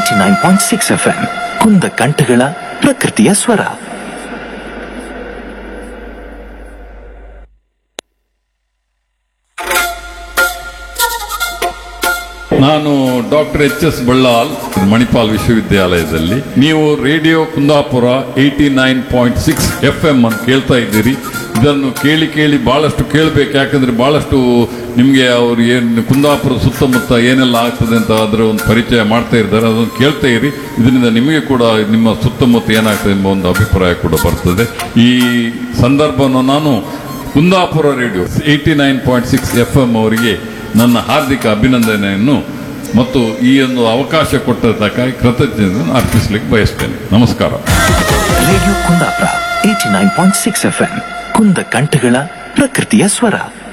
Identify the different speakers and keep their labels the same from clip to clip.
Speaker 1: Eighty nine point six F M ಕುಂದ ಕಂಠಗಳ ಪ್ರಕೃತಿಯ ಸ್ವರ
Speaker 2: ನಾನು doctor H S Ballal Manipal ವಿಶ್ವವಿದ್ಯಾಲಯದಲ್ಲಿ ನೀವು radio Kundapura eighty nine point six F M ಅಂತ ಕೇಳ್ತಾ ಇದ್ದೀರಿ ಇದನ್ನು ಕೇಳಿ ಕೇಳಿ ಬಹಳಷ್ಟು ಕೇಳಬೇಕು ಯಾಕಂದ್ರೆ ಬಹಳಷ್ಟು ನಿಮಗೆ ಅವ್ರು ಏನು ಕುಂದಾಪುರ ಸುತ್ತಮುತ್ತ ಏನೆಲ್ಲ ಆಗ್ತದೆ ಅಂತ ಅದರ ಒಂದು ಪರಿಚಯ ಮಾಡ್ತಾ ಇದ್ದಾರೆ ಅದನ್ನು ಕೇಳ್ತಾ ಇರಿ ಇದರಿಂದ ನಿಮಗೆ ಕೂಡ ನಿಮ್ಮ ಸುತ್ತಮುತ್ತ ಏನಾಗ್ತದೆ ಎಂಬ ಒಂದು ಅಭಿಪ್ರಾಯ ಕೂಡ ಬರ್ತದೆ ಈ ಸಂದರ್ಭವನ್ನು ನಾನು Kundapura radio eighty nine point six F M ಅವರಿಗೆ ನನ್ನ ಹಾರ್ದಿಕ ಅಭಿನಂದನೆಯನ್ನು ಮತ್ತು ಈ ಒಂದು ಅವಕಾಶ ಕೊಟ್ಟದ್ದಕ್ಕಾಗಿ ಕೃತಜ್ಞತೆಯನ್ನು ಅರ್ಪಿಸಲಿಕ್ಕೆ ಬಯಸ್ತೇನೆ ನಮಸ್ಕಾರ
Speaker 1: radio Kundapura eighty nine point six F M ಕುಂದ ಕಂಠಗಳ ಪ್ರಕೃತಿಯ ಸ್ವರ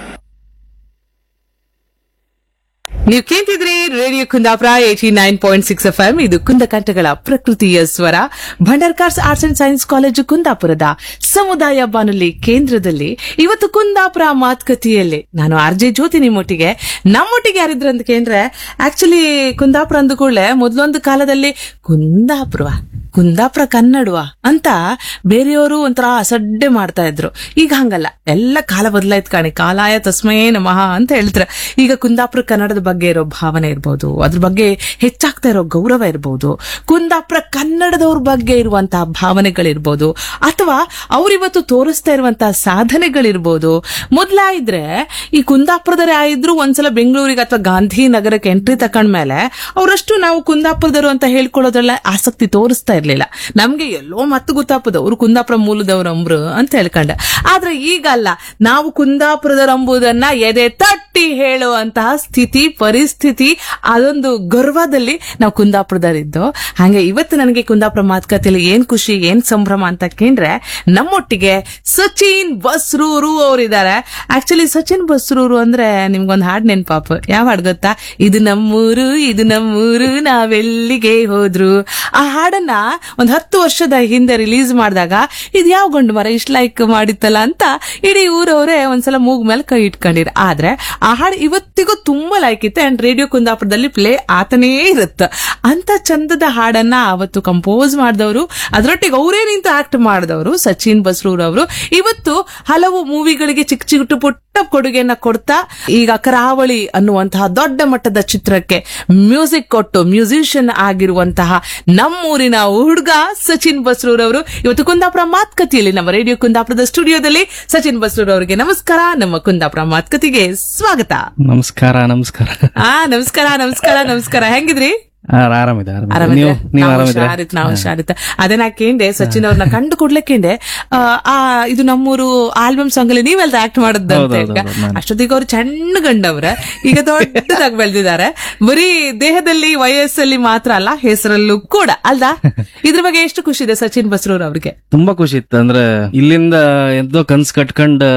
Speaker 3: ನೀವು ಕೇಳ್ತಿದ್ರಿ radio Kundapura eighty nine point six F M ಇದು ಕುಂದಕಂಠಗಳ ಪ್ರಕೃತಿಯ ಸ್ವರ Bhandarkars arts and science college ಕುಂದಾಪುರದ ಸಮುದಾಯ ಬಾನುಲಿ ಕೇಂದ್ರದಲ್ಲಿ ಇವತ್ತು ಕುಂದಾಪುರ ಮಾತುಕತೆಯಲ್ಲಿ ನಾನು ಆರ್ ಜೆ ಜ್ಯೋತಿ ನಿಮ್ಮೊಟ್ಟಿಗೆ ನಮ್ಮೊಟ್ಟಿಗೆ ಯಾರಿದ್ರು ಅಂತ ಕೇಂದ್ರೆ ಆಕ್ಚುಲಿ ಕುಂದಾಪುರ ಅಂದ ಕೂಡಲೇ ಮೊದಲೊಂದು ಕಾಲದಲ್ಲಿ ಕುಂದಾಪುರ ಕುಂದಾಪುರ ಕನ್ನಡವ ಅಂತ ಬೇರೆಯವರು ಒಂಥರ ಅಸಡ್ಡೆ ಮಾಡ್ತಾ ಇದ್ರು ಈಗ ಹಂಗಲ್ಲ ಎಲ್ಲ ಕಾಲ ಬದಲಾಯ್ತು ಕಾಣಿ ಕಾಲಾಯ ತಸ್ಮೇ ನಮಃ ಅಂತ ಹೇಳ್ತಾರೆ ಈಗ ಕುಂದಾಪುರ ಕನ್ನಡದ ಬಗ್ಗೆ ಇರೋ ಭಾವನೆ ಇರ್ಬೋದು ಅದ್ರ ಬಗ್ಗೆ ಹೆಚ್ಚಾಗ್ತಾ ಇರೋ ಗೌರವ ಇರ್ಬೋದು ಕುಂದಾಪುರ ಕನ್ನಡದವ್ರ ಬಗ್ಗೆ ಇರುವಂತಹ ಭಾವನೆಗಳಿರ್ಬೋದು ಅಥವಾ ಅವರಿವತ್ತು ತೋರಿಸ್ತಾ ಇರುವಂತಹ ಸಾಧನೆಗಳಿರ್ಬೋದು ಮೊದ್ಲ ಇದ್ರೆ ಈ ಕುಂದಾಪುರದವರೇ ಆಯಿದ್ರು ಒಂದ್ಸಲ ಬೆಂಗಳೂರಿಗೆ ಅಥವಾ ಗಾಂಧಿನಗರಕ್ಕೆ ಎಂಟ್ರಿ ತಕೊಂಡ್ಮೇಲೆ ಅವರಷ್ಟು ನಾವು ಕುಂದಾಪುರದವರು ಅಂತ ಹೇಳ್ಕೊಳ್ಳೋದ್ರಲ್ಲ ಆಸಕ್ತಿ ತೋರಿಸ್ತಾ ಇರ್ಲಿಲ್ಲ ನಮ್ಗೆ ಎಲ್ಲೋ ಮತ್ತೆ ಗೊತ್ತಾಪದ ಅವ್ರು ಕುಂದಾಪುರ ಮೂಲದವ್ರಂಬ್ರು ಅಂತ ಹೇಳ್ಕೊಂಡ ಆದ್ರೆ ಈಗ ಅಲ್ಲ ನಾವು ಕುಂದಾಪುರದವರಂಬುದನ್ನ ಎದೆ ತಟ್ಟಿ ಹೇಳುವಂತಹ ಸ್ಥಿತಿ ಪರಿಸ್ಥಿತಿ ಅದೊಂದು ಗರ್ವದಲ್ಲಿ ನಾವು ಕುಂದಾಪುರದವರಿದ್ದು ಹಾಗೆ ಇವತ್ತು ನನಗೆ ಕುಂದಾಪುರ ಮಾತುಕತೆಯಲ್ಲಿ ಏನ್ ಖುಷಿ ಏನ್ ಸಂಭ್ರಮ ಅಂತ ಕೇಂದ್ರೆ ನಮ್ಮೊಟ್ಟಿಗೆ ಸಚಿನ್ ಬಸ್ರೂರು ಅವರಿದ್ದಾರೆ ಆಕ್ಚುಲಿ ಸಚಿನ್ ಬಸ್ರೂರು ಅಂದ್ರೆ ನಿಮ್ಗೊಂದು ಹಾಡ್ ನೆನ್ಪಾಪ ಯಾವ ಹಾಡ್ ಗೊತ್ತಾ ಇದು ನಮ್ಮೂರು ಇದು ನಮ್ಮೂರು ನಾವೆಲ್ಲಿಗೆ ಹೋದ್ರು ಆ ಹಾಡನ್ನ ಒಂದ್ ಹತ್ತು ವರ್ಷದ ಹಿಂದೆ ರಿಲೀಸ್ ಮಾಡಿದಾಗ ಇದು ಯಾವ ಗಂಡು ಮರ ಇಷ್ಟ ಲೈಕ್ ಮಾಡಿತ್ತಲ್ಲ ಅಂತ ಇಡೀ ಊರವರೇ ಒಂದ್ಸಲ ಮೂಗ್ ಮೇಲೆ ಕೈ ಇಟ್ಕೊಂಡಿರ ಆದ್ರೆ ಆ ಹಾಡು ಇವತ್ತಿಗೂ ತುಂಬಾ ಲೈಕ್ ಇತ್ತು ಅಂಡ್ ರೇಡಿಯೋ ಕುಂದಾಪುರದಲ್ಲಿ ಪ್ಲೇ ಆತನೇ ಇರುತ್ತ ಅಂತ ಚಂದದ ಹಾಡನ್ನ ಅವತ್ತು ಕಂಪೋಸ್ ಮಾಡಿದವರು ಅದರೊಟ್ಟಿಗೆ ಅವರೇ ನಿಂತು ಆಕ್ಟ್ ಮಾಡಿದವರು ಸಚಿನ್ ಬಸ್ರೂರ್ ಅವರು ಇವತ್ತು ಹಲವು ಮೂವಿಗಳಿಗೆ ಚಿಕ್ಕ ಚಿಕ್ಕ ಪುಟ್ಟ ಕೊಡುಗೆಯನ್ನ ಕೊಡ್ತಾ ಈಗ ಕರಾವಳಿ ಅನ್ನುವಂತಹ ದೊಡ್ಡ ಮಟ್ಟದ ಚಿತ್ರಕ್ಕೆ ಮ್ಯೂಸಿಕ್ ಕೊಟ್ಟು ಮ್ಯೂಸಿಷಿಯನ್ ಆಗಿರುವಂತಹ ನಮ್ಮೂರಿನ ಹುಡುಗ ಸಚಿನ್ ಬಸ್ರೂರ್ ಅವರು ಇವತ್ತು ಕುಂದಾಪುರ ಮಾತುಕತೆಯಲ್ಲಿ ನಮ್ಮ ರೇಡಿಯೋ ಕುಂದಾಪುರದ ಸ್ಟುಡಿಯೋದಲ್ಲಿ ಸಚಿನ್ ಬಸ್ರೂರ್ ಅವರಿಗೆ ನಮಸ್ಕಾರ ನಮ್ಮ ಕುಂದಾಪುರ ಮಾತುಕತೆಗೆ ಸ್ವಾಗತ
Speaker 4: ನಮಸ್ಕಾರ ನಮಸ್ಕಾರ
Speaker 3: ಆ ನಮಸ್ಕಾರ ನಮಸ್ಕಾರ ನಮಸ್ಕಾರ ಹೆಂಗಿದ್ರಿ
Speaker 4: ಆ, ಆರಾಮಿದೆ ಆರಾಮಿದೆ
Speaker 3: ಆರಾಮಿದ್ರೆ?
Speaker 4: ನೀವು ನೀವು
Speaker 3: ನಾವು
Speaker 4: ಆರಾಮಿದ್ರೆ
Speaker 3: ಹುಷಾರಿತ್ತು, ನಾವು ಹುಷಾರಿತ್ತು. ಅದೇ ನಾ ಕೇಂಡೆ ಸಚಿನ್ ಅವ್ರನ್ನ ಕಂಡು ಕೂಡ್ಲೆ ಕೇಂಡೆ ಆ, ಆ ಇದು ನಮ್ಮೂರು ಆಲ್ಬಮ್ ಸಾಂಗ್ ಅಲ್ಲಿ ನೀವೆಲ್ಲ ಆಕ್ಟ್ ಮಾಡದ್ದಂತೆ
Speaker 4: ಹೌದು, ಹೌದು, ಹೌದು, ನಾನು.
Speaker 3: ಅಷ್ಟೊತ್ತಿಗೆ ಅವ್ರು ಸಣ್ಣ ಗಂಡವ್ರ ಈಗ ದೊಡ್ಡದಾಗಿ ಬೆಳೆದಿದ್ದಾರೆ ಬರೀ ದೇಹದಲ್ಲಿ ವಯಸ್ಸಲ್ಲಿ ಮಾತ್ರ ಅಲ್ಲ ಹೆಸರಲ್ಲೂ ಕೂಡ ಅಲ್ದಾ ಇದ್ರ ಬಗ್ಗೆ ಎಷ್ಟು ಖುಷಿ ಇದೆ ಸಚಿನ್ ಬಸ್ರೂರ್ ಅವ್ರಿಗೆ
Speaker 4: ತುಂಬಾ ಖುಷಿ ಇತ್ತು ಅಂದ್ರೆ ಇಲ್ಲಿಂದ ಎಂತೋ ಕನ್ಸ್ ಕಟ್ಕೊಂಡ್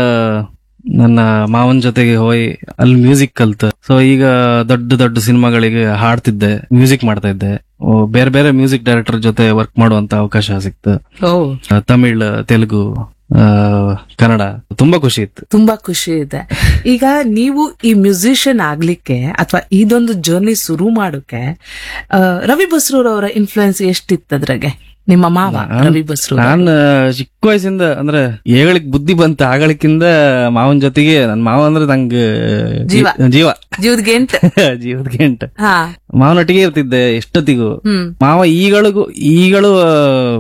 Speaker 4: ನನ್ನ ಮಾವನ್ ಜೊತೆಗೆ ಹೋಗಿ ಅಲ್ಲಿ ಮ್ಯೂಸಿಕ್ ಕಲ್ತ್ ಸೊ ಈಗ ದೊಡ್ಡ ದೊಡ್ಡ ಸಿನಿಮಾಗಳಿಗೆ ಹಾಡ್ತಿದ್ದೆ ಮ್ಯೂಸಿಕ್ ಮಾಡ್ತಾ ಇದ್ದೆ ಓ, ಬೇರೆ ಬೇರೆ ಮ್ಯೂಸಿಕ್ ಡೈರೆಕ್ಟರ್ ಜೊತೆ ವರ್ಕ್ ಮಾಡುವಂತ ಅವಕಾಶ ಸಿಕ್ತು
Speaker 3: ಓ
Speaker 4: ಆ, ತಮಿಳ್ ತೆಲುಗು ಆ, ಕನ್ನಡ ತುಂಬಾ ಖುಷಿ ಇತ್ತು
Speaker 3: ತುಂಬಾ ಖುಷಿ ಇದೆ ಈಗ ನೀವು ಈ ಮ್ಯೂಸಿಷಿಯನ್ ಆಗ್ಲಿಕ್ಕೆ ಅಥವಾ ಇದೊಂದು ಜರ್ನಿ ಶುರು ಮಾಡೋಕೆ ಆ, ರವಿ ಬಸ್ರೂರ್ ಅವರ ಇನ್ಫ್ಲುಯೆನ್ಸ್ ಎಷ್ಟಿತ್ತು ಅದ್ರಾಗೆ ನಿಮ್ಮ ಮಾವ ರವಿ ಬಸ್ರೂರ್
Speaker 4: ನಾನ್ ಚಿಕ್ಕ ವಯಸ್ಸಿಂದ ಅಂದ್ರೆ ಏಗಳಿಕ್ ಬುದ್ಧಿ ಬಂತ ಆಗಳಿಕ್ಕಿಂದ ಮಾವನ್ ಜೊತೆಗೆ ನನ್ ಮಾವ ಅಂದ್ರೆ ನಂಗೆ
Speaker 3: ಜೀವ.
Speaker 4: ಜೀವ
Speaker 3: ಜೀವದ ಗೆಂಟ್
Speaker 4: ಜೀವದ ಗಂಟ
Speaker 3: ಹಾ
Speaker 4: ಮಾವನೊಟ್ಟಿಗೆ ಇರ್ತಿದ್ದೆ ಎಷ್ಟೊತ್ತಿಗೂ
Speaker 3: ಹ್ಮ್
Speaker 4: ಮಾವ ಈಗಳಿಗೂ ಈಗಳು ಆ,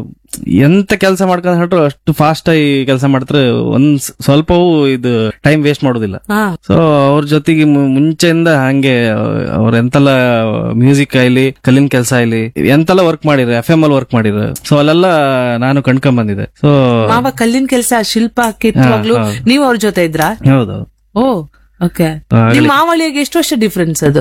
Speaker 4: ಎಂತ ಕೆಲಸ ಮಾಡ್ಕೊಂಡ್ ಹೊರಟ್ರು ಅಷ್ಟು ಫಾಸ್ಟ್ ಆಗಿ ಕೆಲಸ ಮಾಡ್ತಾರೆ ಒಂದ್ ಸ್- ಸ್ವಲ್ಪವೂ ಇದು ಟೈಮ್ ವೇಸ್ಟ್ ಮಾಡೋದಿಲ್ಲ
Speaker 3: ಹಾ
Speaker 4: ಸೊ ಅವ್ರ ಜೊತೆಗೆ ಮು- ಮುಂಚೆಯಿಂದ ಹಂಗೆ ಅವ್ರ ಎಂತೆಲ್ಲ ಮ್ಯೂಸಿಕ್ ಆಯ್ಲಿ ಕಲ್ಲಿನ ಕೆಲಸ ಆಯ್ಲಿ ಎಂತೆಲ್ಲ ವರ್ಕ್ ಮಾಡಿರ ಎಫ್ ಎಂ ಅಲ್ಲಿ ವರ್ಕ್ ಮಾಡಿರ ಸೊ ಅಲ್ಲೆಲ್ಲ ನಾನು ಕಣ್ಕೊಂಡ್ ಬಂದಿದೆ ಸೊ
Speaker 3: ಮಾವ ಕಲ್ಲಿನ ಕೆಲಸ ಶಿಲ್ಪ ಕೆತ್ತುವಾಗ್ಲು
Speaker 4: ಹಾ, ಹೌದು.
Speaker 3: ನೀವು ಅವ್ರ ಜೊತೆ ಇದ್ರಾ
Speaker 4: ಹೌದು
Speaker 3: ಓ ಓಕೆ
Speaker 4: ಆಗಲಿ.
Speaker 3: ನಿಮ್ ಮಾವಳಿಗೆ ಎಷ್ಟು ವರ್ಷ ಡಿಫ್ರೆನ್ಸ್ ಅದು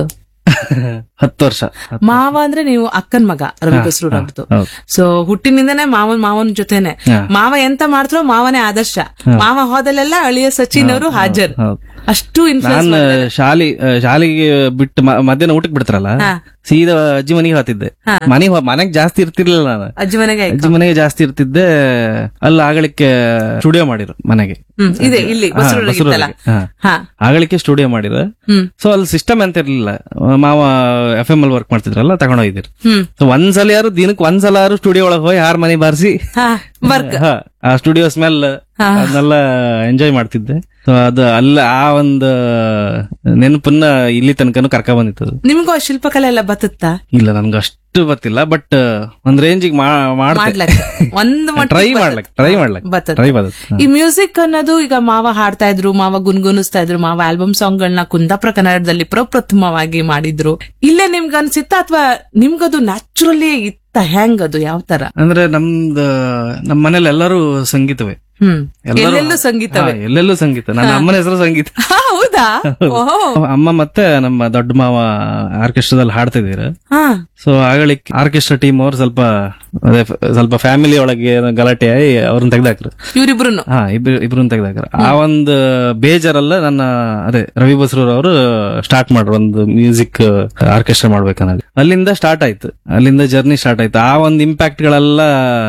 Speaker 4: ಹತ್ತು ವರ್ಷ ಹತ್ತು-
Speaker 3: ಮಾವ ಅಂದ್ರೆ ನೀವು ಅಕ್ಕನ್ ಮಗ ರವಿ ಬಸ್ರೂರ್ ಅವ್ರದ್ದು
Speaker 4: ಹೌದು.
Speaker 3: ಸೊ ಹುಟ್ಟಿನಿಂದನೇ ಮಾವನ್ ಮಾವನ್ ಜೊತೆನೆ
Speaker 4: ಹಾ.
Speaker 3: ಮಾವ ಎಂತ ಮಾಡ್ತಾರೋ ಮಾವನೇ ಆದರ್ಶ ಮಾವ ಹೋದಲ್ಲೆಲ್ಲ ಅಳಿಯ ಸಚಿನ್ ಅವರು ಹಾಜರ್
Speaker 4: ಹೌದು.
Speaker 3: ಅಷ್ಟು ಇನ್ಫ್ಲುಯೆನ್ಸ್
Speaker 4: ನಾನ್ ಶಾಲಿ ಆ, ಶಾಲೆಗೆ ಬಿಟ್ಟು ಮ- ಮಧ್ಯಾಹ್ನ ಊಟಕ್ಕೆ ಬಿಡ್ತಾರಲ್ಲ
Speaker 3: ಹಾ.
Speaker 4: ಸೀದಾ ಅಜ್ಜಿ ಮನೆಗೆ ಹೋಗ್ತಿದ್ದೆ
Speaker 3: ಹಾ.
Speaker 4: ಮನೆ ಮನೆಗ್ ಜಾಸ್ತಿ ಇರ್ತಿರ್ಲಿಲ್ಲ ನಾನು
Speaker 3: ಅಜ್ಜಿ ಮನೆಗೆ ಆಯ್ತು
Speaker 4: ಅಜ್ಜಿ ಮನೆಗೆ ಜಾಸ್ತಿ ಇರ್ತಿದ್ದೆ ಅಲ್ಲಿ ಆಗಳಿಕೆ ಸ್ಟುಡಿಯೋ ಮಾಡಿರು ಮನೆಗೆ
Speaker 3: ಹ್ಮ್ ಇದೆ ಇಲ್ಲಿ
Speaker 4: ಹಾ,
Speaker 3: ಬಸರೊಳಗೆ ಇತ್ತಲ್ಲ
Speaker 4: ಬಸರೊಳಗೆ. ಹಾ.
Speaker 3: ಹಾ
Speaker 4: ಆಗಳಿಕೆ ಸ್ಟುಡಿಯೋ ಮಾಡಿರ
Speaker 3: ಹ್ಮ್
Speaker 4: ಸೊ ಅಲ್ಲಿ ಸಿಸ್ಟಮ್ ಅಂತ ಇರ್ಲಿಲ್ಲ ಮಾವ ಎಫ್ ಎಂ ಅಲ್ಲಿ ವರ್ಕ್ ಮಾಡ್ತಿದ್ರಲ್ಲ ತಗೊಂಡೋಗಿದ್ರು
Speaker 3: ಹ್ಮ್
Speaker 4: ಸೊ ಒಂದ್ಸಲ ಯಾರು ದಿನಕ್ಕೆ ಒಂದ್ಸಲ ಯಾರು ಸ್ಟುಡಿಯೋ ಒಳಗೆ ಹೋಗಿ ಯಾರ ಮನೆ ಬಾರಿಸಿ
Speaker 3: ಹಾ ವರ್ಕ್
Speaker 4: ಆ ಸ್ಟುಡಿಯೋ ಸ್ಮೆಲ್ ಅದನ್ನೆಲ್ಲ ಎಂಜಾಯ್ ಮಾಡ್ತಿದ್ದೆ ಸೊ ಅದು ಅಲ್ಲ ಆ ಒಂದು ನೆನಪನ್ನ ಇಲ್ಲಿ ತನಕನು ಕರ್ಕ ಬಂದಿತ್ತು ಅದು.
Speaker 3: ನಿಮ್ಗೂ ಆ ಶಿಲ್ಪಕಲೆ ಎಲ್ಲ ಬತ್ತುತ್ತಾ
Speaker 4: ಇಲ್ಲ ನನ್ಗೆ ಅಷ್ಟು ಗೊತ್ತಿಲ್ಲ ಬಟ್ ಒಂದ್ ರೇಂಜಿಗೆ ಮಾಡ್ತೆ
Speaker 3: ಮಾಡ್ಲಕ್ಕ ಒಂದು ಮಟ್ಟಿಗೆ
Speaker 4: ಟ್ರೈ
Speaker 3: ಬರ್ತದೆ.
Speaker 4: ಮಾಡ್ಲಕ್ ಟ್ರೈ ಮಾಡ್ಲಕ್
Speaker 3: ಬರ್ತದೆ.
Speaker 4: ಟ್ರೈ ಬದತ್
Speaker 3: ಈ ಮ್ಯೂಸಿಕ್ ಅನ್ನೋದು ಈಗ ಮಾವ ಹಾಡ್ತಾ ಇದ್ರು ಮಾವ ಗುನ್ಗುನಿಸ್ತಾ ಇದ್ರು ಮಾವ ಆಲ್ಬಮ್ ಸಾಂಗ್ ಗಳನ್ನ ಕುಂದಾಪುರ ಕನ್ನಡದಲ್ಲಿ ಪ್ರಪ್ರಥಮವಾಗಿ ಮಾಡಿದ್ರು ಇಲ್ಲೇ ನಿಮ್ಗೆ ಅನ್ಸಿತ್ತ ಅಥವಾ ನಿಮ್ಗದು ನ್ಯಾಚುರಲಿ ಇತ್ತ ಹೆಂಗದು ಯಾವ ತರ
Speaker 4: ಅಂದ್ರೆ ನಮ್ದು ನಮ್ಮ ಮನೇಲಿ ಎಲ್ಲರೂ ಸಂಗೀತವೇ
Speaker 3: ಹ್ಮ್
Speaker 4: ಎಲ್ಲರೂ-
Speaker 3: ಎಲ್ಲೆಲ್ಲೂ ಸಂಗೀತವೇ
Speaker 4: ಹಾ, ಎಲ್ಲೆಲ್ಲೂ ಸಂಗೀತ ನನ್ನ ಅಮ್ಮನ ಹೆಸರು ಸಂಗೀತ
Speaker 3: ಹಾ, ಹೌದಾ ಓಹೋ
Speaker 4: ಅಮ್ಮ ಮತ್ತೆ ನಮ್ಮ ದೊಡ್ಡ ಮಾವ ಆರ್ಕೆಸ್ಟ್ರಾದಲ್ಲಿ ಹಾಡ್ತಿದ್ದೀರ
Speaker 3: ಹಾ
Speaker 4: ಸೊ ಆಗಳಿಕ್ ಆರ್ಕೆಸ್ಟ್ರಾ ಟೀಮ್ ಅವ್ರು ಸ್ವಲ್ಪ ಅದೇ ಫ- ಸ್ವಲ್ಪ ಫ್ಯಾಮಿಲಿ ಒಳಗೆ ಏನೋ ಗಲಾಟೆ ಆಗಿ ಅವ್ರನ್ನ ತೆಗ್ದಾಕ್ರು
Speaker 3: ಇವ್ರಿಬ್ರುನು
Speaker 4: ಹಾ ಇಬ್ರು ಇಬ್ರನ್ನ ತೆಗ್ದಾಕ್ರು ಆ ಒಂದು ಬೇಜಾರಲ್ಲ ನನ್ನ ಅದೇ ರವಿ ಬಸ್ರೂರ್ ಅವರು ಸ್ಟಾರ್ಟ್ ಮಾಡ್ರು ಒಂದು ಮ್ಯೂಸಿಕ್ ಆರ್ಕೆಸ್ಟ್ರಾ ಮಾಡ್ಬೇಕನ್ನೋದು ಅಲ್ಲಿಂದ ಸ್ಟಾರ್ಟ್ ಆಯ್ತು ಅಲ್ಲಿಂದ ಜರ್ನಿ ಸ್ಟಾರ್ಟ್ ಆಯ್ತು ಆ ಒಂದು ಇಂಪ್ಯಾಕ್ಟ್ ಗಳೆಲ್ಲ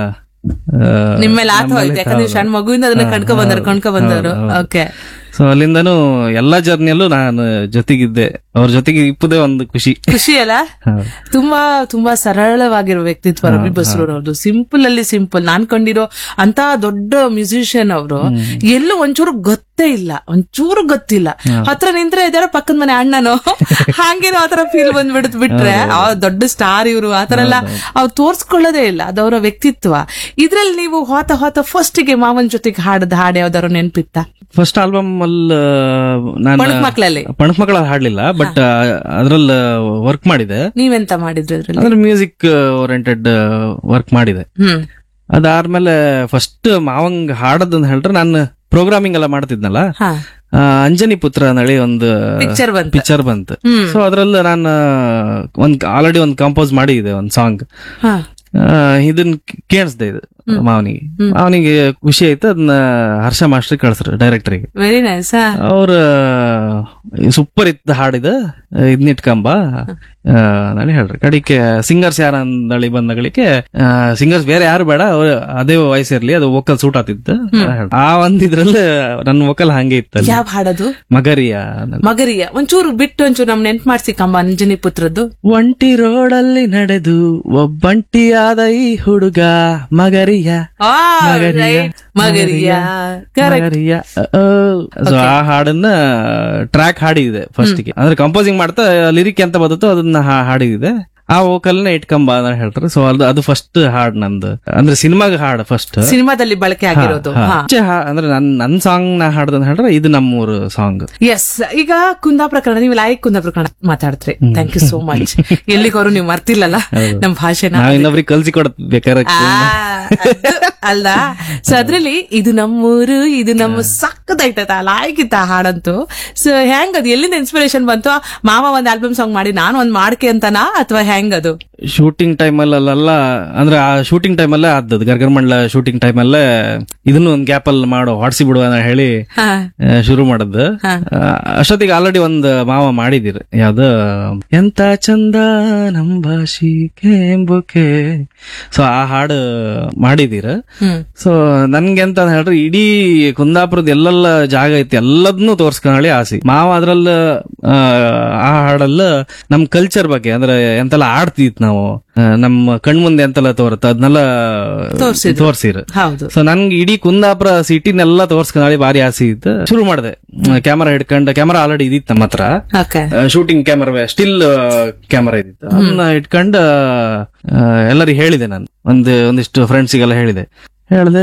Speaker 4: ಆ,
Speaker 3: ನಿಮ್ಮೇಲೆ ಆತ ಹೋಯ್ತು ಯಾಕಂದ್ರೆ ನೀವು ಸಣ್ಣ ಮಗುವಿಂದ ಅದನ್ನ ಕಣ್ಕೊ ಬಂದರು ಕಣ್ಕೊ ಬಂದವರು ಓಕೆ
Speaker 4: ಸೊ ಅಲ್ಲಿಂದನೂ ಎಲ್ಲಾ ಜರ್ನಿಯಲ್ಲೂ ನಾನು ಜೊತೆಗಿದ್ದೆ ಅವ್ರ ಜೊತೆಗೆ ಇಪ್ಪದೇ ಒಂದು ಖುಷಿ
Speaker 3: ಖುಷಿ ಅಲ್ಲ ತುಂಬಾ ತುಂಬಾ ಸರಳವಾಗಿರೋ ವ್ಯಕ್ತಿತ್ವ ರವಿ ಬಸ್ರೂರ್ ಅವ್ರದ್ದು ಸಿಂಪಲ್ ಅಲ್ಲಿ ಸಿಂಪಲ್ ನಾನ್ ಕಂಡಿರೋ ಅಂತ ದೊಡ್ಡ ಮ್ಯೂಸಿಷಿಯನ್ ಅವರು ಎಲ್ಲೂ ಒಂಚೂರು ಗೊತ್ತೇ ಇಲ್ಲ ಒಂಚೂರು ಗೊತ್ತಿಲ್ಲ ಹತ್ರ ನಿಂತ್ರೆ ಇದಾರ ಪಕ್ಕದ ಮನೆ ಅಣ್ಣನೋ ಹಂಗೇನೋ ಆತರ ಫೀಲ್ ಬಂದ್ಬಿಡುತ್ತೆ ಬಿಟ್ರೆ ಆ ದೊಡ್ಡ ಸ್ಟಾರ್ ಇವರು ಆತರ ಎಲ್ಲ ಅವ್ರು ತೋರ್ಸ್ಕೊಳ್ಳೋದೇ ಇಲ್ಲ ಅದವರ ವ್ಯಕ್ತಿತ್ವ ಇದ್ರಲ್ಲಿ ನೀವು ಹೋತ ಹೋತ ಫಸ್ಟ್ ಗೆ ಮಾವನ್ ಜೊತೆಗೆ ಹಾಡದ ಹಾಡು ಯಾವ್ದಾರು ನೆನ್ಪಿತ್ತ
Speaker 4: ಫಸ್ಟ್ ಆಲ್ಬಮ್ ಅಲ್ಲಿ ನಾನು
Speaker 3: ಪಣಕ್ ಮಕ್ಳಲ್ಲಿ
Speaker 4: ಪಣಕ್ ಮಕ್ಕಳ ಹಾಡ್ಲಿಲ್ಲ ಬಟ್ ಅದ್ರಲ್ಲಿ ವರ್ಕ್ ಮಾಡಿದೆ
Speaker 3: ನೀವೆಂತ ಮಾಡಿದ್ರಿ ಅದ್ರಲ್ಲಿ
Speaker 4: ಅಂದ್ರೆ ಮ್ಯೂಸಿಕ್ ಓರಿಯೆಂಟೆಡ್ ವರ್ಕ್ ಮಾಡಿದೆ
Speaker 3: ಹ್ಮ್
Speaker 4: ಅದಾದ್ಮೇಲೆ ಫಸ್ಟ್ ಮಾವಂಗ್ ಹಾಡೋದಂತ ಹೇಳ್ರೆ ನಾನು ಪ್ರೋಗ್ರಾಮಿಂಗ್ ಎಲ್ಲ ಮಾಡ್ತಿದ್ನಲ್ಲ
Speaker 3: ಹಾ
Speaker 4: ಆ, ಅಂಜನಿ ಪುತ್ರ ನಳಿ ಒಂದು
Speaker 3: ಪಿಕ್ಚರ್ ಬಂತ
Speaker 4: ಪಿಕ್ಚರ್ ಬಂತು
Speaker 3: ಹ್ಮ್.
Speaker 4: ಸೊ ಅದ್ರಲ್ಲಿ ನಾನು ಒಂದ್ ಆಲ್ರೆಡಿ ಒಂದ್ ಕಂಪೋಸ್ ಮಾಡಿದೆ ಒಂದ್ ಸಾಂಗ್
Speaker 3: ಹಾ
Speaker 4: ಇದನ್ನ ಕೇಳಿಸ್ದೆ ಇದು ಮಾವನಿಗೆ ಮಾವನಿಗೆ ಖುಷಿ ಆಯ್ತು ಅದನ್ನ ಹರ್ಷ ಮಾಸ್ಟರ್ ಕಳ್ಸ್ರು ಡೈರೆಕ್ಟರ್ಗೆ
Speaker 3: ವೆರಿ ನೈಸ್
Speaker 4: ಅವ್ರ ಸೂಪರ್ ಇತ್ತು ಹಾಡಿದ ಇದ್ನಿಟ್ಕಂಬ ನಾಳೆ ಹೇಳ್ರಿ ಕಡಿಕೆ ಸಿಂಗರ್ಸ್ ಯಾರ ಅಂದಳಿ ಬಂದಗಳಿಗೆ ಸಿಂಗರ್ಸ್ ಬೇರೆ ಯಾರು ಬೇಡ ಅವ್ರು ಅದೇ ವಾಯ್ಸ್ ಇರ್ಲಿ ಅದು ವೋಕಲ್ ಸೂಟ್ ಆತಿತ್ತು ಆ ಒಂದ್ ಇದ್ರಲ್ಲಿ ನನ್ನ ವೋಕಲ್ ಹಂಗೆ ಇತ್ತಲ್ಲಿ
Speaker 3: ಯಾವ ಹಾಡೋದು
Speaker 4: ಮಗರಿಯ ಅನ್ನೋದು.
Speaker 3: ಮಗರಿಯ ಒಂಚೂರು ಬಿಟ್ಟು ಒಂಚೂರು ನಮ್ ನೆನ್ಪ್ ಮಾಡ್ಸಿ ಕಂಬ ಅಂಜನಿ ಪುತ್ರದ್ದು
Speaker 4: ಒಂಟಿ ರೋಡಲ್ಲಿ ನಡೆದು ಒಬ್ಬಂಟಿಯಾದ ಈ ಹುಡುಗ ಮಗರಿಯ
Speaker 3: ಆ,
Speaker 4: ಮಗರಿಯ,
Speaker 3: right. ಮಗರಿಯ ಕರೆಕ್ಟ್
Speaker 4: ಮಗರಿಯ ಅ, ಸೊ ಆ ಹಾಡನ್ನ ಟ್ರ್ಯಾಕ್ ಹಾಡಿದೆ ಫಸ್ಟ್ ಗೆ ಅಂದ್ರೆ ಕಂಪೋಸಿಂಗ್ ಮಾಡ್ತಾ ಲಿರಿಕ್ ಎಂತ ಬದುತ್ತೋ ಅದನ್ನ ಹಾ- ಹಾಡಿದೆ ಆ ವೋಕಲ್ನ ಇಟ್ಕೊಂಬ ಅಂತ ಹೇಳ್ತಾರೆ ಸೊ ಅದು ಅದು ಫಸ್ಟ್ ಹಾಡ್ ನಂದು ಅಂದ್ರೆ ಸಿನಿಮಾಗ ಹಾಡ್ ಫಸ್ಟ್
Speaker 3: ಸಿನಿಮಾದಲ್ಲಿ ಬಳಕೆ ಆಗಿರೋದು ಹಾ
Speaker 4: ಅಂದ್ರೆ ನನ್ ನನ್ ಸಾಂಗ್ ನ ಹಾಡ್ದಂತ ಹೇಳಿದ್ರೆ ಇದು ನಮ್ಮೂರು ಸಾಂಗ್
Speaker 3: ಎಸ್ ಈಗ ಕುಂದಾಪುರ ಕನ್ನಡ ನೀವು ಲಾಯಕ್ ಕುಂದಾಪುರ ಕನ್ನಡ ಮಾತಾಡ್ತ್ರಿ ಥ್ಯಾಂಕ್ ಯು ಸೋ ಮಚ್ ಎಲ್ಲಿಗೋರು ನೀವು ಮರ್ತಿಲ್ಲಲ್ಲ ನಮ್ ಭಾಷೆನ
Speaker 4: ನಾವ್ ಇನ್ನೊಬ್ರಿಗೆ ಕಲ್ಸಿ ಕೊಡತ್ ಬೇಕಾದ್ರೆ
Speaker 3: ಆ, ಅದು ಅಲ್ಲ ಸೊ ಅದ್ರಲ್ಲಿ ಇದು ನಮ್ಮೂರು ಇದು ನಮ್ಮ ಸಕ್ಕದೈತದ ಲಾಯ್ಕಿತ್ತ ಹಾಡಂತೂ ಸೊ ಹೆಂಗ್ ಅದು ಎಲ್ಲಿಂದ ಇನ್ಸ್ಪಿರೇಷನ್ ಬಂತು ಮಾವ ಒಂದ್ ಆಲ್ಬಮ್ ಸಾಂಗ್ ಮಾಡಿ ನಾನು ಒಂದ್ ಮಾಡ್ಕೆ ಅಂತನಾ ಅಥವಾ ಹೆಂಗ್ ಅದು
Speaker 4: ಶೂಟಿಂಗ್ ಟೈಮ್ ಅಲ್ಲೆಲ್ಲ ಅಂದ್ರೆ ಆ ಶೂಟಿಂಗ್ ಟೈಮ್ ಅಲ್ಲೇ ಆದದ್ದು ಗರ್ಗರ್ಮಂಡ್ಲ ಶೂಟಿಂಗ್ ಟೈಮ್ ಅಲ್ಲೇ ಇದನ್ನು ಒಂದ್ ಗ್ಯಾಪ್ ಅಲ್ಲಿ ಮಾಡೋ ಹೊಡ್ಸಿ ಬಿಡುವ ಅಂತ ಹೇಳಿ
Speaker 3: ಹಾ
Speaker 4: ಆ, ಶುರು ಮಾಡದ್ದು ಆ, ಅಷ್ಟೊತ್ತಿಗೆ ಆಲ್ರೆಡಿ ಒಂದ್ ಮಾವ ಮಾಡಿದಿರ ಯಾವ್ದು ಎಂತ ಚಂದ ನಮ್ ಭಾಷಿ ಕೇಂಬುಕೆ ಸೊ ಆ ಹಾಡು ಮಾಡಿದೀರ
Speaker 3: ಹ್ಮ್
Speaker 4: ಸೊ ನನ್ಗೆ ಅಂತ ಹೇಳ್ರಿ ಇಡೀ ಕುಂದಾಪುರದ ಎಲ್ಲೆಲ್ಲ ಜಾಗ ಐತಿ ಎಲ್ಲದನ್ನೂ ತೋರ್ಸ್ಕೊಳ್ಳಿ ಆಸೆ ಮಾವ ಅದ್ರಲ್ಲ ಆ, ಆ ಹಾಡಲ್ಲ ನಮ್ ಕಲ್ಚರ್ ಬಗ್ಗೆ ಅಂದ್ರೆ ಎಂತೆಲ್ಲ ಆಡ್ತಿತ್ ನಾವು ಆ, ನಮ್ಮ ಕಣ್ಮುಂದೆ ಎಂತೆಲ್ಲ ತೋರುತ್ತ ಅದನ್ನೆಲ್ಲ
Speaker 3: ತೋರ್ಸಿದ್ರು.
Speaker 4: ತೋರ್ಸಿರ
Speaker 3: ಹೌದು
Speaker 4: ಸೊ ನನ್ಗೆ ಇಡೀ ಕುಂದಾಪುರ ಸಿಟಿನೆಲ್ಲ ತೋರ್ಸ್ಕೊಳ್ಳಿ ಭಾರಿ ಆಸೆ ಇತ್ತು ಶುರು ಮಾಡಿದೆ ಕ್ಯಾಮರಾ ಹಿಡ್ಕೊಂಡು ಕ್ಯಾಮರಾ ಆಲ್ರೆಡಿ ಇದಿತ್ತು ನಮ್ಮ ಹತ್ರ
Speaker 3: okay
Speaker 4: shooting camera still camera ಇದ್ದಿತ್ತು ಅದನ್ನ ಇಟ್ಕೊಂಡು ಎಲ್ಲರಿಗೆ ಹೇಳಿದೆ ನಾನು ಒಂದು ಒಂದಿಷ್ಟು ಫ್ರೆಂಡ್ಸಿಗೆಲ್ಲ ಹೇಳಿದೆ ಹೇಳ್ದೆ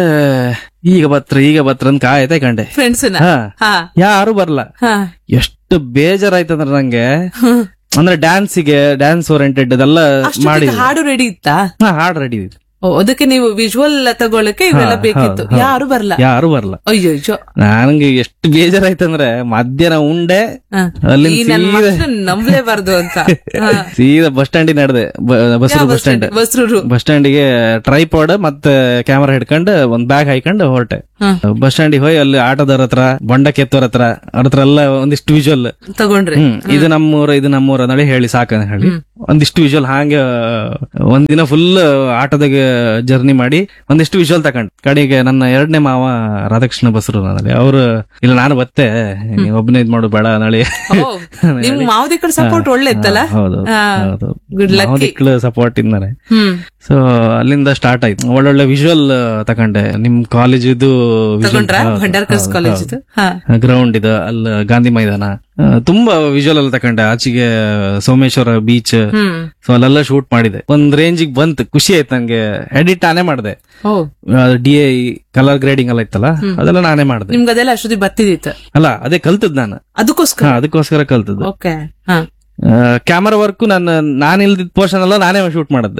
Speaker 4: ಈಗ ಬತ್ರ ಈಗ ಬತ್ರ ಅಂತ ಕಾಯ್ತಾ ಕಂಡೆ
Speaker 3: ಫ್ರೆಂಡ್ಸ್ನ
Speaker 4: ಹಾ
Speaker 3: ಹಾ
Speaker 4: ಯಾರು ಬರ್ಲ
Speaker 3: ಹಾ
Speaker 4: ಎಷ್ಟು ಬೇಜಾರಾಯ್ತಂದ್ರೆ ನಂಗೆ ಅಂದ್ರೆ ಡ್ಯಾನ್ಸಿಗೆ ಡ್ಯಾನ್ಸ್ ಓರಿಯೆಂಟೆಡ್ ಅದೆಲ್ಲ
Speaker 3: ಅಷ್ಟೊತ್ತಿಗೆ
Speaker 4: ಮಾಡಿದೆ
Speaker 3: ಹಾಡು ರೆಡಿ ಇತ್ತಾ
Speaker 4: ಹಾ ಹಾಡ್ ರೆಡಿ ಇದೆ
Speaker 3: ಓ, ಅದಕ್ಕೆ ನೀವು ವಿಜುವಲ್ ತಗೊಳಕ್ಕೆ ಇವೆಲ್ಲ
Speaker 4: ಹಾ,
Speaker 3: ಬೇಕಿತ್ತು
Speaker 4: ಹೌದು, ಹೌದು.
Speaker 3: ಯಾರು ಬರಲ್ಲ
Speaker 4: ಯಾರು ಬರ್ಲ
Speaker 3: ಅಯ್ಯೋ ಅಯ್ಯೋ
Speaker 4: ನನಗೆ ಎಷ್ಟು ಬೇಜಾರಾಯ್ತಂದ್ರೆ ಮಧ್ಯಾಹ್ನ ಉಂಡೆ
Speaker 3: ಹ.
Speaker 4: ಅಲ್ಲಿಂದ
Speaker 3: ಈ ನನ್
Speaker 4: ಸೀದಾ-
Speaker 3: ಮಕ್ಳನ್ನ ನಂಬ್ಲೇಬಾರ್ದು ಅಂತ ಹಾ.
Speaker 4: ಸೀದಾ ಬಸ್ ಸ್ಟ್ಯಾಂಡಿಗೆ ನಡೆದೆ ಬಸ್
Speaker 3: ಯಾವ
Speaker 4: ಬಸ್ ಸ್ಟ್ಯಾಂಡ್
Speaker 3: ಬಸ್ರೂರು
Speaker 4: ಬಸ್ ಸ್ಟ್ಯಾಂಡಿಗೆ ಟ್ರೈಪಾಡ್ ಮತ್ತೆ ಕ್ಯಾಮರಾ ಹಿಡ್ಕೊಂಡು ಒಂದ್ ಬ್ಯಾಗ್ ಹಾಕೊಂಡು ಹೊರಟೆ ಬಸ್ ಸ್ಟ್ಯಾಂಡಿಗೆ ಹೋಗಿ ಅಲ್ಲಿ ಆಟೋದವ್ರ ಹತ್ರ ಬಂಡ ಕೆತ್ತೋರ್ ಹತ್ರ ಅವ್ರ ಹತ್ರ ಎಲ್ಲ ಒಂದಿಷ್ಟು ವಿಜುವಲ್
Speaker 3: ತಗೊಂಡ್ರಿ
Speaker 4: ಹ್ಮ್ ಇದು ನಮ್ಮೂರ ಇದು ನಮ್ಮೂರ ನಡಿ ಹೇಳಿ ಸಾಕ ಹೇಳಿ ಒಂದಿಷ್ಟು ವಿಜುವಲ್ ಹಾಂಗೆ ಒಂದಿನ ಫುಲ್ ಆಟೋದಾಗ ಜರ್ನಿ ಮಾಡಿ ಒಂದಿಷ್ಟು ವಿಜುವಲ್ ತಕೊಂಡ್ ಕಡೆಗೆ ನನ್ನ ಎರಡನೇ ಮಾವ ರಾಧಾಕೃಷ್ಣ ಬಸರು ನನಗೆ ಅವ್ರು ಇಲ್ಲ ನಾನು ಬತ್ತೆ ನೀವ್ ಒಬ್ಬನೇ ಇದ್ ಮಾಡು ಬೇಡ ನಳಿ
Speaker 3: ಓ, ನಿಮ್ ಮಾವದಿ ಕಡೆ ಸಪೋರ್ಟ್ ಒಳ್ಳೆ ಇತ್ತಲ್ಲ
Speaker 4: ಹೌದು
Speaker 3: ಹಾ.
Speaker 4: ಹೌದು
Speaker 3: Good lucky.
Speaker 4: ಸಪೋರ್ಟ್ ಇಂದಾನೆ
Speaker 3: ಹ್ಮ್
Speaker 4: ಸೊ ಅಲ್ಲಿಂದ ಸ್ಟಾರ್ಟ್ ಆಯ್ತು ಒಳ್ಳೊಳ್ಳೆ ವಿಜುವಲ್ ತಕೊಂಡೆ ನಿಮ್ ಕಾಲೇಜ್ ಇದು
Speaker 3: ತಗೊಂಡ್ರ ಭಂಡಾರ್ಕರ್ಸ್ ಕಾಲೇಜ್ ಹಾ
Speaker 4: ಗ್ರೌಂಡ್ ಇದೆ ಅಲ್ಲಿ ಗಾಂಧಿ ಮೈದಾನ ಆ, ತುಂಬಾ ವಿಜುವಲ್ ಅಲ್ಲಿ ತಕೊಂಡೆ ಆಚೆಗೆ ಸೋಮೇಶ್ವರ ಬೀಚ್
Speaker 3: ಹ್ಮ್
Speaker 4: ಸೊ ಅಲ್ಲೆಲ್ಲ ಶೂಟ್ ಮಾಡಿದೆ ಒಂದ್ ರೇಂಜಿಗೆ ಬಂತು ಖುಷಿ ಆಯ್ತು ನಂಗೆ ಎಡಿಟ್ ನಾನೇ ಮಾಡಿದೆ
Speaker 3: ಓ
Speaker 4: ಡಿ ಐ ಕಲರ್ ಗ್ರೇಡಿಂಗ್ ಎಲ್ಲ ಇತ್ತಲ್ಲ ಅದೆಲ್ಲ ನಾನೇ ಮಾಡಿದೆ
Speaker 3: ನಿಮ್ಗೆ ಅದೆಲ್ಲ ಅಷ್ಟೊತ್ತಿ ಬತ್ತಿದಿತ್ತು
Speaker 4: ಅಲ್ಲ ಅದೇ ಕಲ್ತದ್ ನಾನು
Speaker 3: ಅದಕ್ಕೋಸ್ಕರ
Speaker 4: ಹಾ ಅದಕ್ಕೋಸ್ಕರ ಕಲ್ತದ್ದು
Speaker 3: ಓಕೆ ಹಾ
Speaker 4: ಕ್ಯಾಮರಾ ವರ್ಕ್ ನಾನು ನಾನು ಇಲ್ದಿದ್ ಪೋರ್ಷನ್ ಎಲ್ಲ ನಾನೇ ಶೂಟ್ ಮಾಡದ್ದೆ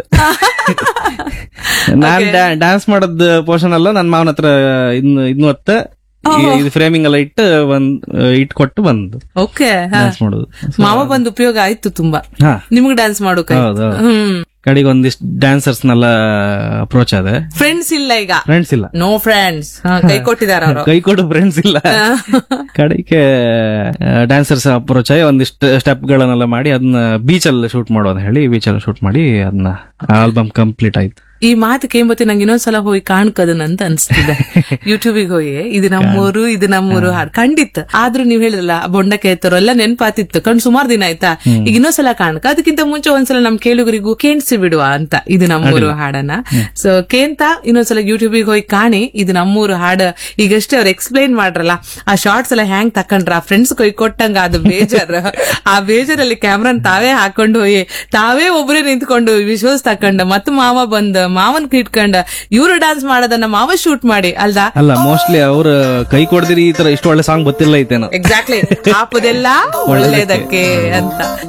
Speaker 4: ನಾನ್ ಡ್ಯಾನ್ಸ್ ಮಾಡದ್ ಪೋರ್ಷನ್ ಎಲ್ಲ ನನ್ನ ಮಾವನ ಹತ್ರ ಇನ್ನು ಇನ್ನು ಹೊತ್ತ ಇದು ಫ್ರೇಮಿಂಗ್ ಎಲ್ಲ ಇಟ್ಟು ಒಂದ್ ಇಟ್ ಕೊಟ್ಟು ಬಂದು
Speaker 3: ಓಕೆ ಹಾ
Speaker 4: ಡ್ಯಾನ್ಸ್ ಮಾಡೋದು
Speaker 3: ಮಾವ ಬಂದ್ ಉಪಯೋಗ ಆಯ್ತು ತುಂಬಾ
Speaker 4: ಹಾ
Speaker 3: ನಿಮ್ಗೆ ಡ್ಯಾನ್ಸ್ ಮಾಡೋಕ
Speaker 4: ಹೌದು ಹೌದು.
Speaker 3: ಹ್ಮ್
Speaker 4: ಕಡೆಗೆ ಒಂದಿಷ್ಟು ಡ್ಯಾನ್ಸರ್ಸ್ನೆಲ್ಲ ಅಪ್ರೋಚ್ ಆದೆ
Speaker 3: ಫ್ರೆಂಡ್ಸ್ ಇಲ್ಲ ಈಗ
Speaker 4: ಫ್ರೆಂಡ್ಸ್ ಇಲ್ಲ
Speaker 3: ನೋ ಫ್ರೆಂಡ್ಸ್ ಕೈ ಕೊಟ್ಟಿದಾರ ಅವರು
Speaker 4: ಕೈ ಕೊಡು ಫ್ರೆಂಡ್ಸ್ ಇಲ್ಲ ಕಡೆಗೆ ಡ್ಯಾನ್ಸರ್ಸ್ ಅಪ್ರೋಚ್ ಆಗಿ ಒಂದಿಷ್ಟು ಸ್ಟೆಪ್ ಗಳನ್ನೆಲ್ಲ ಮಾಡಿ ಅದನ್ನ ಬೀಚ್ ಅಲ್ಲಿ ಶೂಟ್ ಮಾಡೋದು ಹೇಳಿ ಬೀಚ್ ಅಲ್ಲಿ ಶೂಟ್ ಮಾಡಿ ಅದನ್ನ ಆಲ್ಬಮ್ ಕಂಪ್ಲೀಟ್ ಆಯ್ತು
Speaker 3: ಈ ಮಾತು ಕೇಂಬತ್ತಿ ನಂಗೆ ಇನ್ನೊಂದ್ಸಲ ಹೋಗಿ ಕಾಣ್ಕದನಂತ ಅನ್ಸ್ತಿದೆ ಯೂಟ್ಯೂಬಿಗೆ ಹೋಗಿ ಇದು ನಮ್ಮೂರು ಇದು ನಮ್ಮೂರು ಹಾಡು ಖಂಡಿತ ಆದ್ರೂ ನೀವ್ ಹೇಳಿದ್ರಲ್ಲ ಬೊಂಡಕ್ಕೆ ಎತ್ತರೋ ಎಲ್ಲ ನೆನ್ಪಾತಿತ್ತು ಕಣ್ ಸುಮಾರು ದಿನ ಆಯ್ತಾ ಈಗ ಇನ್ನೊಂದ್ಸಲ ಕಾಣ್ಕ ಅದಕ್ಕಿಂತ ಮುಂಚೆ ಒಂದ್ಸಲ ನಮ್ ಕೇಳುಗರಿಗೂ ಕೇಣಿಸಿ ಬಿಡುವ ಅಂತ ಇದು ನಮ್ಮೂರು ಹಾಡನ್ನ ಸೊ ಕೇಂತ ಇನ್ನೊಂದ್ಸಲ ಯೂಟ್ಯೂಬಿಗೆ ಹೋಗಿ ಕಾಣಿ ಇದು ನಮ್ಮೂರು ಹಾಡು ಈಗಷ್ಟೇ ಅವ್ರು ಎಕ್ಸ್ಪ್ಲೈನ್ ಮಾಡ್ರಲ್ಲ ಆ ಶಾರ್ಟ್ಸ್ ಎಲ್ಲ ಹ್ಯಾಂಗ್ ತಕೊಂಡ್ರ ಫ್ರೆಂಡ್ಸ್ ಕೊಯ್ ಕೊಟ್ಟಂಗ ಅದು ಬೇಜಾರ್ ಆ ಬೇಜಾರಲ್ಲಿ ಕ್ಯಾಮ್ರಾನ್ ತಾವೇ ಹಾಕೊಂಡು ಹೋಗಿ ತಾವೇ ಒಬ್ಬರೇ ನಿಂತ್ಕೊಂಡು ವಿಶ್ವಾಸ್ ತಕೊಂಡ ಮತ್ತೆ ಮಾವ ಬಂದ ಮಾವನ್ ಇಟ್ಕೊಂಡ ಇವ್ರು ಡ್ಯಾನ್ಸ್ ಮಾಡೋದನ್ನ ಮಾವ ಶೂಟ್ ಮಾಡಿ ಅಲ್ದಾ
Speaker 4: ಅಲ್ಲ ಮೋಸ್ಟ್ಲಿ ಅವ್ರ ಕೈ ಕೊಡದಿರಿ ಈ ತರ ಇಷ್ಟು ಒಳ್ಳೆ ಸಾಂಗ್ ಗೊತ್ತಿಲ್ಲ ಐತೇನೋ
Speaker 3: ಎಕ್ಸಾಕ್ಟ್ಲಿ ಹಾಪುದೆಲ್ಲ ಒಳ್ಳೇದಕ್ಕೆ ಅಂತ